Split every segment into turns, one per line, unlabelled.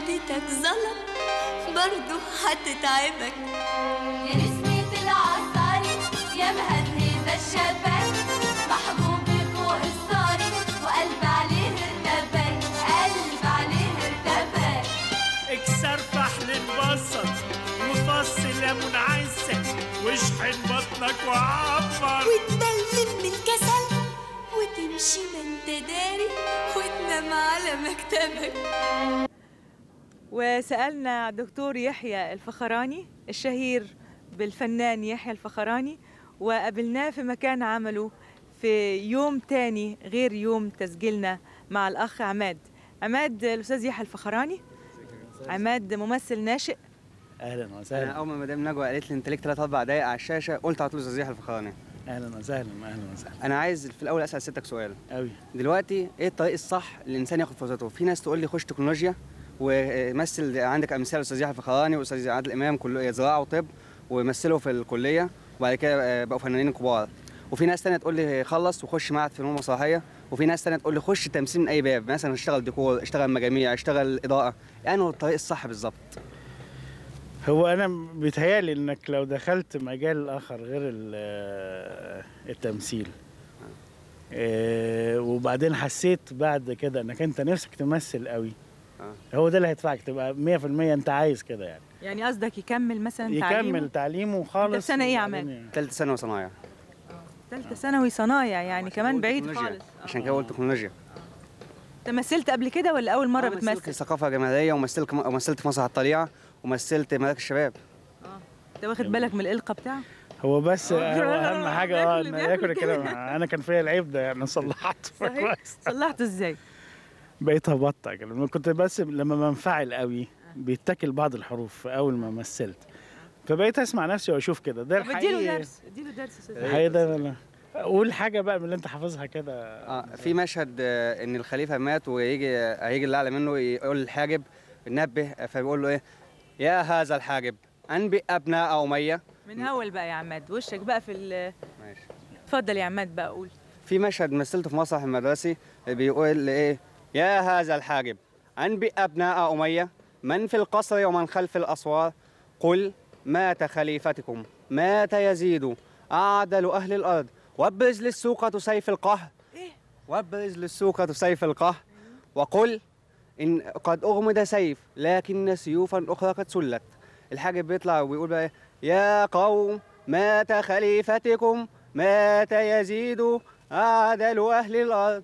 اديتك ظلم برضه هتتعبك
يا نسمة العصاري يا مهدهد الشباب محبوبي فوق الصاري وقلب عليه ارتبك قلب عليه ارتبك
اكسر فحل مبسط وفصل ليمون عسل واشحن بطنك وعبر
وتبلم من الكسل وتمشي ما انت داري وتنام على مكتبك
وسألنا دكتور يحيى الفخراني الشهير بالفنان يحيى الفخراني وقابلناه في مكان عمله في يوم تاني غير يوم تسجيلنا مع الأخ عماد عماد الأستاذ يحيى الفخراني عماد ممثل ناشئ
اهلا
انا
وسهلا
اول ما مدام نجوى قالت لي انت ليك ثلاث اربع دقايق على الشاشه قلت على طول استاذ يحيى الفخراني
اهلا وسهلا اهلا وسهلا
انا عايز في الاول اسال ستك سؤال
قوي
دلوقتي ايه الطريق الصح اللي الانسان ياخد فرصته في ناس تقول لي خش تكنولوجيا ومثل عندك امثال استاذ يحيى الفخراني واستاذ عادل امام كله زراعه وطب ومثلوا في الكليه وبعد كده آه، بقوا فنانين كبار وفي ناس تانية تقول لي خلص وخش معهد فنون مسرحيه وفي ناس تانية تقول لي خش تمثيل من اي باب مثلا اشتغل ديكور اشتغل مجاميع اشتغل اضاءه يعني هو الطريق الصح بالظبط
هو انا بيتهيألي انك لو دخلت مجال اخر غير ال- التمثيل آه، وبعدين حسيت بعد كده انك انت نفسك تمثل قوي
آه.
هو ده اللي هيدفعك تبقى 100% انت عايز كده يعني
يعني قصدك يكمل مثلا
يكمل
تعليمه
تعليمه خالص
أنت في سنة إيه يا
وبعدين
عماد؟
يعني.
ثالثه ثانوي صنايع
ثالثة ثانوي صنايع يعني
عشان
كمان
قلت
بعيد
تكنولوجيا.
خالص
عشان كده قلت تكنولوجيا
انت مثلت قبل كده ولا أول مرة
آه، مثلت
بتمثل؟
ثقافه جماهيريه ومثلت ومثلت في مسرح الطليعه ومثلت ملاك الشباب
انت واخد بالك من الإلقى بتاعه؟
هو بس
آه،
هو اهم حاجه اه
بياكل-
انه
بياكل
ياكل
كده.
الكلام انا كان فيا العيب ده يعني صلحته
صحيح
كويس
صلحته ازاي؟
بقيت هبطأ كده لما كنت بس لما بنفعل قوي بيتاكل بعض الحروف اول ما مثلت فبقيت اسمع نفسي واشوف كده ده
طب اديله
الحقيقي
درس اديله درس يا أستاذ.
الحقيقي ده أنا- قول حاجه بقى من اللي انت حافظها كده
اه في مشهد آه، ان الخليفه مات ويجي هيجي اللي اعلى منه يقول للحاجب نبه فبيقول له ايه يا هذا الحاجب انبئ ابناء اميه
من هول بقى يا عماد وشك بقى في ال-
ماشي
اتفضل يا عماد بقى قول
في مشهد مثلته في مسرح المدرسي بيقول ايه يا هذا الحاجب انبئ ابناء اميه من في القصر ومن خلف الاسوار قل مات خليفتكم مات يزيد اعدل اهل الارض وابرز للسوقة سيف القهر
إيه؟
وابرز للسوقة سيف القهر وقل ان قد اغمد سيف لكن سيوفا اخرى قد سلت الحاجب بيطلع وبيقول بقى إيه؟ يا قوم مات خليفتكم مات يزيد أعدل أهل الأرض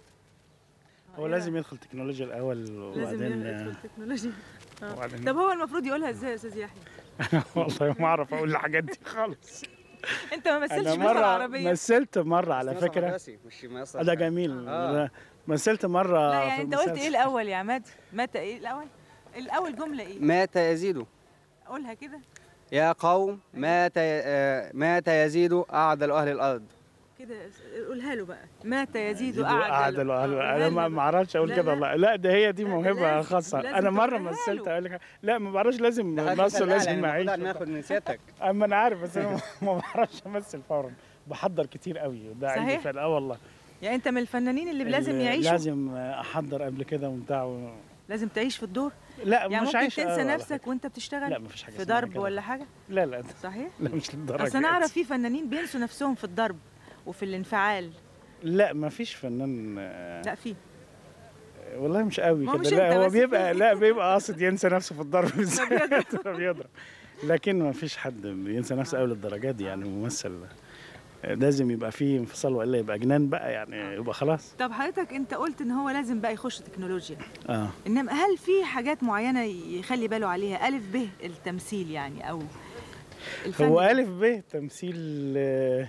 هو لازم يدخل تكنولوجيا الاول
لازم
وبعدين
يدخل تكنولوجيا آه.
وبعدين
طب هو المفروض يقولها ازاي يا استاذ يحيى؟
والله ما اعرف اقول الحاجات دي خالص
انت ما مثلتش
انا
مثل
مره
عربيه
مثلت مره على فكره
مش مصر
ده جميل
آه.
مثلت مره
لا
في
يعني انت قلت
مسلسل.
ايه الاول يا عماد؟ متى ايه الاول؟ الاول جمله ايه؟
مات يزيد
قولها كده
يا قوم مات آه، مات يزيد أعدل أهل الأرض
كده قولها له بقى مات يزيد
يزيدوا
اعدل
اعدل
آه،
انا
قولها
ما
له
ما
بقى.
اعرفش اقول
لا،
كده
لا.
والله لا ده هي دي
لا،
موهبه
لازم-
خاصه
لازم
انا مره
تقولها
مثلت
له.
اقول لك لا ما بعرفش لازم نصه لازم معيش
ناخد من سيادتك
اما انا عارف بس انا ما بعرفش امثل فورا بحضر كتير قوي وده عندي
صحيح؟
فعلا اه والله
يعني انت من الفنانين اللي لازم
ال-
يعيشوا لازم,
لازم احضر قبل كده وبتاع و...
لازم تعيش في الدور
لا
يعني
مش
ممكن
عايش
تنسى
آه، على
نفسك
فكرة.
وانت بتشتغل
لا مفيش حاجه
في
اسمها
ضرب
كده.
ولا حاجه
لا لا
صحيح
لا مش للدرجه
اصل انا
دي.
اعرف في فنانين بينسوا نفسهم في الضرب وفي الانفعال
لا مفيش فنان آه،
لا في
والله مش قوي
ما هو
كده
مش
لا
أنت
هو
بس.
بيبقى لا بيبقى قاصد ينسى نفسه في الضرب بالذات بيضرب لكن ما فيش حد بينسى نفسه قوي للدرجات دي يعني ممثل لازم يبقى فيه انفصال والا يبقى جنان بقى يعني يبقى خلاص
طب حضرتك انت قلت ان هو لازم بقى يخش تكنولوجيا
اه
انما هل في حاجات معينه يخلي باله عليها الف ب التمثيل يعني او الفن
هو
ده؟
الف ب تمثيل آه،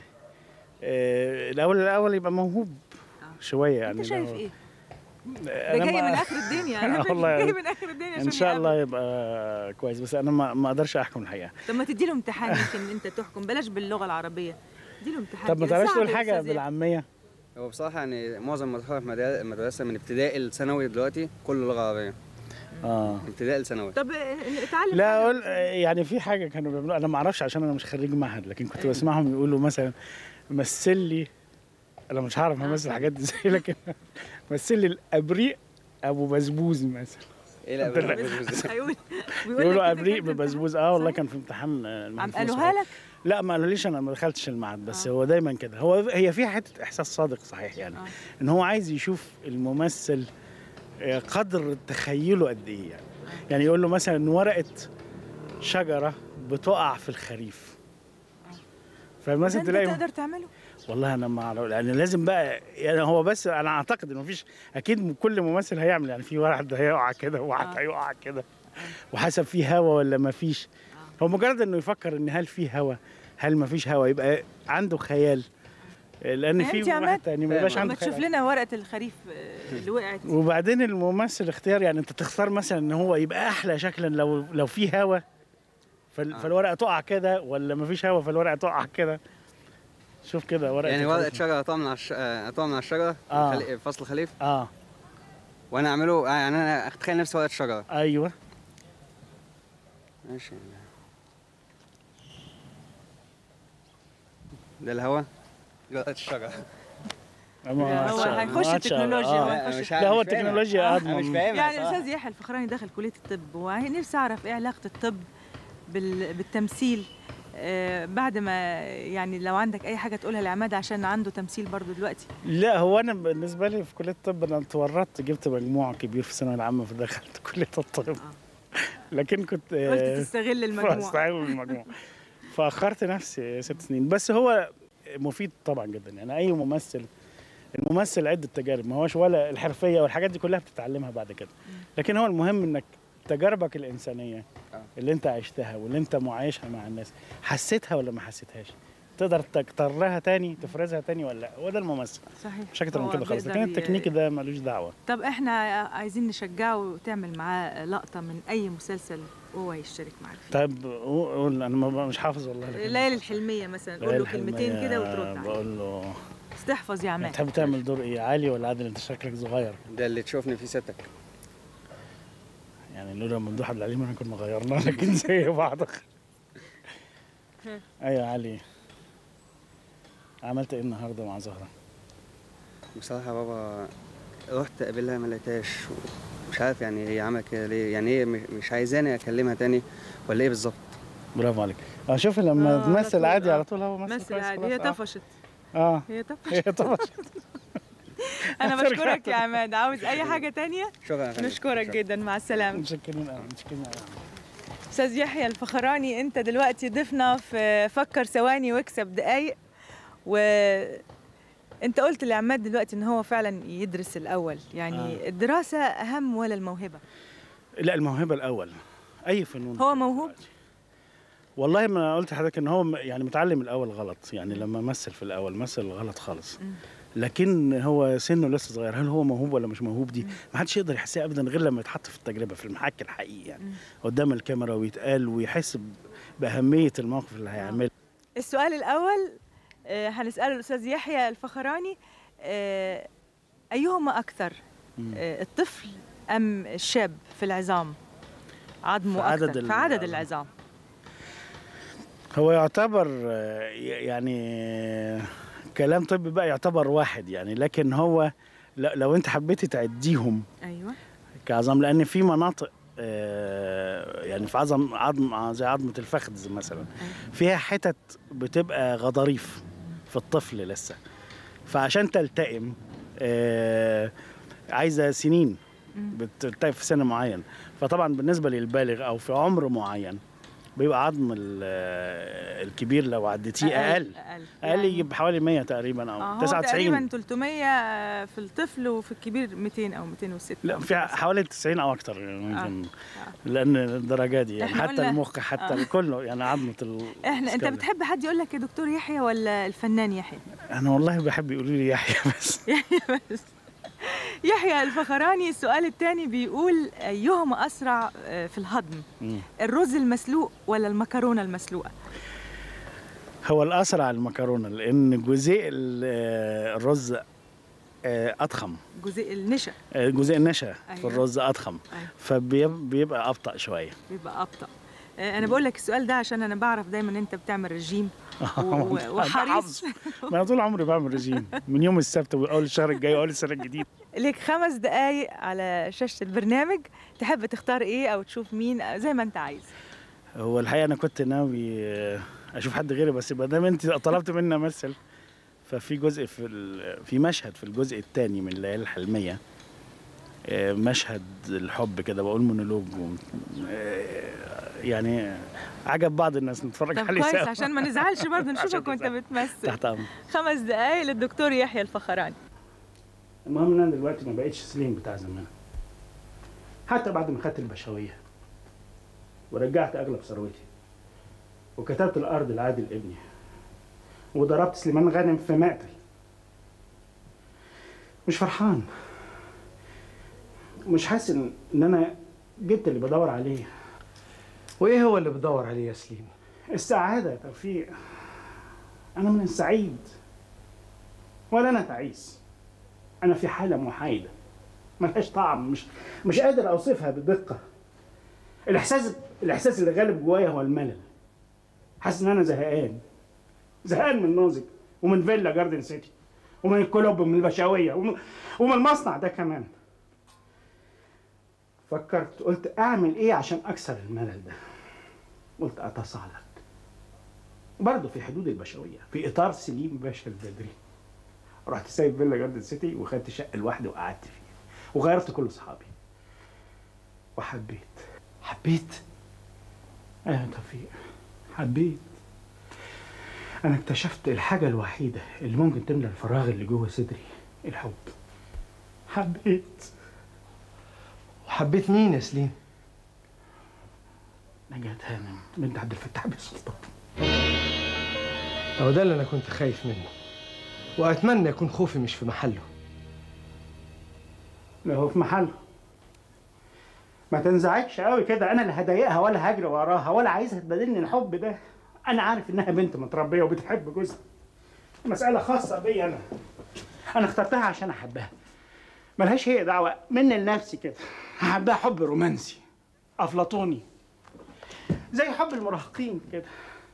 آه، الاول الاول يبقى موهوب شويه يعني
انت شايف
لو-
ايه
أنا
ده جاي
ما-
من اخر الدنيا
آه والله
جاي
يعني.
من اخر الدنيا
ان
عشان
شاء الله
يقابلك.
يبقى كويس بس انا ما ما اقدرش احكم الحقيقه
طب ما تدي له امتحان يمكن انت تحكم بلاش باللغه العربيه ادي له امتحان
طب ما
كده.
تعرفش
صعب
تقول
يا
حاجه
أستاذ يحيى.
بالعاميه
هو بصراحة يعني معظم مدرسة في المدرسة من ابتدائي لثانوي دلوقتي كله لغة عربية
اه
من ابتدائي لثانوي
طب اه، اتعلم
لا
حاجة.
اقول يعني في حاجه كانوا بيعملوها انا ما اعرفش عشان انا مش خريج معهد لكن كنت بسمعهم يقولوا مثلا مثل لي انا مش هعرف امثل الحاجات دي ازاي لكن مثل لي الابريق ابو بسبوز مثلا
ايه لا بسبوسه
هيقول بيقول لك
يقولوا
كده
ابريق
كده.
ببسبوس اه والله
صح؟
كان في امتحان آه،
عم
المهندس
قالوها
مصطفى.
لك
لا ما قالوليش انا ما دخلتش المعهد بس هو دايما كده هو هي فيها حته احساس صادق صحيح يعني
آه.
ان هو عايز يشوف الممثل آه، قدر تخيله قد ايه يعني يعني يقول له مثلا ان ورقه شجره بتقع في الخريف
ده
فمثلا
انت
تلاقي
تقدر تعمله
والله انا ما اعرف يعني لازم بقى يعني هو بس انا اعتقد انه مفيش اكيد كل ممثل هيعمل يعني في واحد هيقع كده وواحد
آه.
هيقع كده وحسب في هوا ولا ما فيش هو مجرد انه يفكر ان هل في هوا هل ما فيش هوا يبقى عنده خيال لان في
فهمت يا
واحد
عماد؟
تاني ما يبقاش
ما
عنده
تشوف
خيال
لنا ورقه الخريف آه، اللي وقعت
وبعدين الممثل اختيار يعني انت تختار مثلا ان هو يبقى احلى شكلا لو لو في هوا فال-
آه.
فالورقه تقع كده ولا ما فيش هوا فالورقه تقع كده شوف كده ورقه
يعني
الخريف.
ورقه شجره تقع من على الش- آه، تقع من على الشجره
آه.
خلي- فصل خليف
اه
وانا اعمله آه، يعني انا اتخيل نفسي ورقه شجره
ايوه
ماشي ده الهوا دي ورقه الشجره
ما
هو
شاء الله،
هيخش
ما شاء
التكنولوجيا،
الله.
هو
آه.
لا،
هيخش-
مش
لا،
عارف-
هو
مش فاهمها.
التكنولوجيا
آه،
أضمن.
مش فاهمها
يعني
صراحة.
الاستاذ يحيى الفخراني دخل كليه الطب ونفسي اعرف ايه علاقه الطب بال... بالتمثيل آه بعد ما يعني لو عندك اي حاجه تقولها لعماد عشان عنده تمثيل برضو دلوقتي
لا هو انا بالنسبه لي في كليه الطب انا اتورطت جبت مجموع كبير في الثانويه العامه فدخلت كليه الطب لكن كنت
قلت
آه،
تستغل المجموعه
فاستعمل المجموع فاخرت نفسي ست سنين بس هو مفيد طبعا جدا يعني اي ممثل الممثل عده تجارب ما هوش ولا الحرفيه والحاجات دي كلها بتتعلمها بعد كده لكن هو المهم انك تجاربك الانسانيه
آه.
اللي انت عشتها واللي انت معايشها مع الناس حسيتها ولا ما حسيتهاش تقدر تكترها تاني تفرزها تاني ولا لا هو ده الممثل
صحيح
مش اكتر من
هو
كده خالص
بيقدر
لكن
ي-
التكنيك ده ملوش دعوه
طب احنا عايزين نشجعه وتعمل معاه لقطه من اي مسلسل وهو يشترك معاك فيه
طيب قول انا ما- مش حافظ والله لكن-
ليالي الحلميه مثلا قول له
ليالي
كلمتين
الحلمية
كده وترد عليه
بقول له
استحفظ يا عماد
تحب تعمل دور ايه عالي ولا عادل انت شكلك صغير
ده اللي تشوفني فيه ستك
يعني لولا ممدوح عبد العليم انا كنا غيرنا لكن زي بعض ايوه يا علي عملت ايه النهارده مع زهره
بصراحه يا بابا رحت اقابلها ما لقيتهاش مش عارف يعني هي عملت كده ليه يعني هي مش- مش عايزاني اكلمها تاني ولا ايه بالظبط
برافو عليك اه شوف لما
آه، على
تمثل
طول،
عادي
آه.
على طول هو مثل
مثل
كويس
عادي
خلاص،
هي
آه.
طفشت
اه
هي طفشت
هي طفشت
انا
هترجع
بشكرك يا عماد عاوز اي حاجه تانية
شكرا يا فندم.
نشكرك
شكراً.
جدا مع السلامه
متشكرين قوي متشكرين قوي
استاذ يحيى الفخراني انت دلوقتي ضيفنا في فكر ثواني واكسب دقايق و انت قلت لعماد دلوقتي ان هو فعلا يدرس الاول يعني
آه.
آه. الدراسه اهم ولا الموهبه
لا الموهبه الاول اي فنون
هو موهوب
والله ما أنا قلت لحضرتك ان هو م- يعني متعلم الاول غلط يعني لما مثل في الاول مثل غلط خالص لكن هو سنه لسه صغير هل هو موهوب ولا مش موهوب دي ما حدش يقدر يحسها ابدا غير لما يتحط في التجربه في المحك الحقيقي يعني قدام الكاميرا ويتقال ويحس ب- باهميه الموقف اللي هيعمله
السؤال الاول آه، هنساله الاستاذ يحيى الفخراني آه، ايهما اكثر
مم.
آه، الطفل ام الشاب في العظام عظمه
في عدد
اكثر في عدد
العظام.
العظام
هو يعتبر آه، ي- يعني آه، كلام طبي بقى يعتبر واحد يعني لكن هو ل- لو انت حبيتي تعديهم
ايوه
كعظام لان في مناطق آه، يعني في عظم عظم زي عظمه الفخذ مثلا فيها حتت بتبقى غضاريف في الطفل لسه فعشان تلتئم آه، عايزه سنين بتلتئم في سن معين فطبعا بالنسبه للبالغ او في عمر معين بيبقى عظم ال- آه، الكبير لو عديتيه اقل
اقل
اقل
يعني-
يجيب حوالي 100 تقريبا
آه،
او
هو
99
تقريبا 300 في الطفل وفي الكبير 200 او 206
لا
أو
في
206.
حوالي 90 او اكتر يعني ممكن
آه.
لان الدرجه دي يعني
إحنا
حتى
قلنا-
المخ حتى
آه.
كله يعني عظمه ال
احنا انت
السكالة.
بتحب حد يقول لك يا دكتور يحيى ولا الفنان يحيى
انا والله بحب يقولوا لي يحيى بس
يحيى بس يحيى الفخراني السؤال الثاني بيقول ايهما اسرع آه، في الهضم
مم.
الرز المسلوق ولا المكرونه المسلوقه
هو الاسرع المكرونه لان جزيء ال- آه، الرز آه، اضخم
جزء النشا
آه، جزيء النشا في
أيوة.
الرز اضخم
أيوة.
فبيبقى ابطا شويه
بيبقى ابطا آه، انا بقول لك السؤال ده عشان انا بعرف دايما انت بتعمل رجيم و- و-
ده
وحريص
حظ. ما انا طول عمري بعمل رجيم من يوم السبت واول الشهر الجاي واول السنه الجديده
لك خمس دقايق على شاشة البرنامج تحب تختار ايه او تشوف مين زي ما انت عايز
هو الحقيقه انا كنت ناوي آه، اشوف حد غيري بس ما دام انت طلبت مني امثل ففي جزء في ال- في مشهد في الجزء الثاني من الليالي الحلميه آه، مشهد الحب كده بقول مونولوج و- آه، يعني عجب بعض الناس نتفرج
طب
عليه
كويس
سوا.
عشان ما نزعلش برضه نشوفك
عشان
وانت
تزعل.
بتمثل
تحت امر
خمس دقايق للدكتور يحيى الفخراني
المهم ان انا دلوقتي ما بقتش سليم بتاع زمان حتى بعد ما خدت البشويه ورجعت اغلب ثروتي وكتبت الارض لعادل ابني وضربت سليمان غانم في مقتل مش فرحان مش حاسس ان إن انا جبت اللي بدور عليه
وايه هو اللي بتدور عليه يا سليم
السعاده يا توفيق انا من السعيد ولا انا تعيس انا في حاله محايده ملهاش طعم مش مش قادر اوصفها بدقه الاحساس الاحساس اللي غالب جوايا هو الملل حاسس ان انا زهقان زهقان من نازك ومن فيلا جاردن سيتي ومن الكلوب ومن البشويه ومن, ومن المصنع ده كمان فكرت قلت اعمل ايه عشان اكسر الملل ده قلت اتصالك برضه في حدود البشويه في اطار سليم باشا البدري رحت سايب فيلا جاردن سيتي وخدت شقه لوحدي وقعدت فيها وغيرت كل اصحابي وحبيت
حبيت
ايوه يا توفيق حبيت انا اكتشفت الحاجه الوحيده اللي ممكن تملى الفراغ اللي جوه صدري الحب حبيت
وحبيت مين يا سليم
نجاة هانم بنت عبد الفتاح بن سلطان
هو ده اللي انا كنت خايف منه واتمنى يكون خوفي مش في محله
لا هو في محله ما تنزعجش قوي كده انا لا هضايقها ولا هجري وراها ولا عايزها تبادلني الحب ده انا عارف انها بنت متربيه وبتحب جوزها مساله خاصه بيا انا انا اخترتها عشان احبها ملهاش هي دعوه مني لنفسي كده هحبها حب رومانسي افلاطوني زي حب المراهقين كده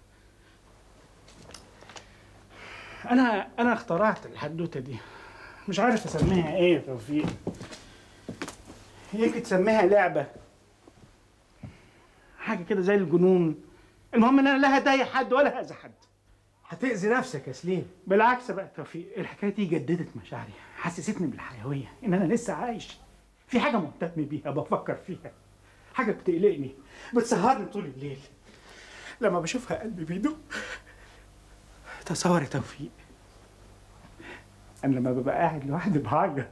انا انا اخترعت الحدوته دي مش عارف اسميها ايه يا توفيق يمكن تسميها لعبه حاجه كده زي الجنون المهم ان انا لا هضايق حد ولا هاذي حد
هتأذي نفسك يا سليم
بالعكس بقى يا توفيق الحكايه دي جددت مشاعري حسستني بالحيويه ان انا لسه عايش في حاجه مهتم بيها بفكر فيها حاجه بتقلقني بتسهرني طول الليل لما بشوفها قلبي بيدق تصور يا توفيق انا لما ببقى قاعد لوحدي بعيط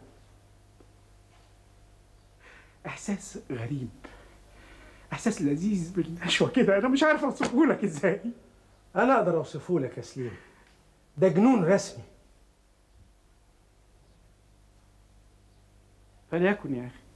احساس غريب احساس لذيذ بالنشوه كده انا مش عارف اوصفه لك ازاي
انا اقدر اوصفه لك يا سليم ده جنون رسمي
فليكن يا اخي